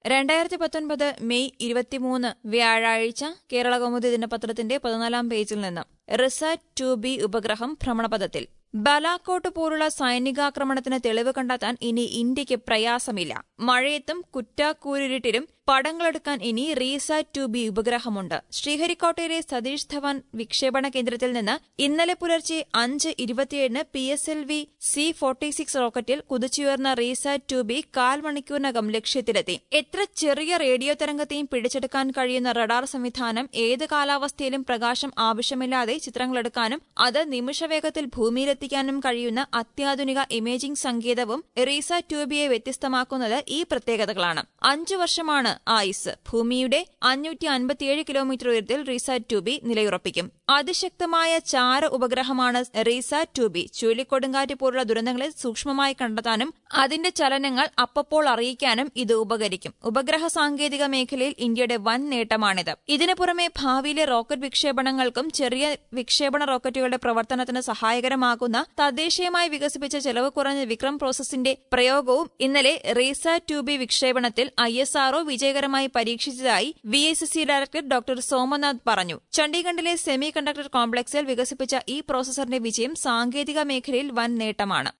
രണ്ടായിരത്തി പത്തൊൻപത് മെയ് ഇരുപത്തിമൂന്ന് വ്യാഴാഴ്ച കേരള കൗമുദി ദിനപത്രത്തിന്റെ പതിനാലാം പേജിൽ നിന്ന് റിസാറ്റ് ടു ബി ഉപഗ്രഹം ഭ്രമണപഥത്തിൽ ബലാക്കോട്ട് പോലുള്ള സൈനികാക്രമണത്തിന് തെളിവ് കണ്ടെത്താൻ ഇനി ഇന്ത്യക്ക് പ്രയാസമില്ല മഴയത്തും കുറ്റാക്കൂരിട്ടിലും പടങ്ങളെടുക്കാൻ ഇനി റീസാറ്റ് ടു ബി ഉപഗ്രഹമുണ്ട് ശ്രീഹരിക്കോട്ടയിലെ സതീഷ് ധവാൻ വിക്ഷേപണ കേന്ദ്രത്തിൽ നിന്ന് ഇന്നലെ പുലർച്ചെ അഞ്ച് ഇരുപത്തിയേഴിന് P S L V C forty six റോക്കറ്റിൽ കുതിച്ചുയർന്ന റീസാറ്റ് ടു ബി കാൽ മണിക്കൂറിനകം ലക്ഷ്യത്തിലെത്തി എത്ര ചെറിയ റേഡിയോ തരംഗത്തെയും പിടിച്ചെടുക്കാൻ കഴിയുന്ന റഡാർ സംവിധാനം ഏത് കാലാവസ്ഥയിലും പ്രകാശം ആവശ്യമില്ലാതെ ചിത്രങ്ങളെടുക്കാനും അത് നിമിഷവേഗത്തിൽ ഭൂമിയിലെത്തിക്കാനും കഴിയുന്ന അത്യാധുനിക ഇമേജിംഗ് സങ്കേതവും റീസാറ്റ് ടു ബിയെ വ്യത്യസ്തമാക്കുന്നത് ഈ പ്രത്യേകതകളാണ് അഞ്ചു വർഷമാണ് ആയുസ് ഭൂമിയുടെ അഞ്ഞൂറ്റി അൻപത്തിയേഴ് കിലോമീറ്റർ ഉയരത്തിൽ റീസാറ്റ് ടു ബി നിലയുറപ്പിക്കും അതിശക്തമായ ചാര ഉപഗ്രഹമാണ് റീസാറ്റ് ടു ബി ചുഴലിക്കൊടുങ്കാറ്റ് പോലുള്ള ദുരന്തങ്ങളെ സൂക്ഷ്മമായി കണ്ടെത്താനും അതിന്റെ ചലനങ്ങൾ അപ്പപ്പോൾ അറിയിക്കാനും ഇത് ഉപകരിക്കും ഉപഗ്രഹ സാങ്കേതിക മേഖലയിൽ ഇന്ത്യയുടെ വൻ നേട്ടമാണിത് ഇതിനു പുറമെ ഭാവിയിലെ റോക്കറ്റ് വിക്ഷേപണങ്ങൾക്കും ചെറിയ വിക്ഷേപണ റോക്കറ്റുകളുടെ പ്രവർത്തനത്തിന് സഹായകരമാകുന്ന തദ്ദേശീയമായി വികസിപ്പിച്ച ചെലവ് കുറഞ്ഞ വിക്രം പ്രോസസിന്റെ പ്രയോഗവും ഇന്നലെ റീസാറ്റ് ടു ബി വിക്ഷേപണത്തിൽ ഐ എസ് ആർഒ വിജയകരമായി പരീക്ഷിച്ചതായി V S C director doctor Somanath പറഞ്ഞു ചണ്ഡീഗഡിലെ സെമി കണ്ടക്ടർ കോംപ്ലക്സിൽ വികസിപ്പിച്ച ഈ പ്രോസസറിന്റെ വിജയം സാങ്കേതിക മേഖലയിൽ വൻ നേട്ടമാണ്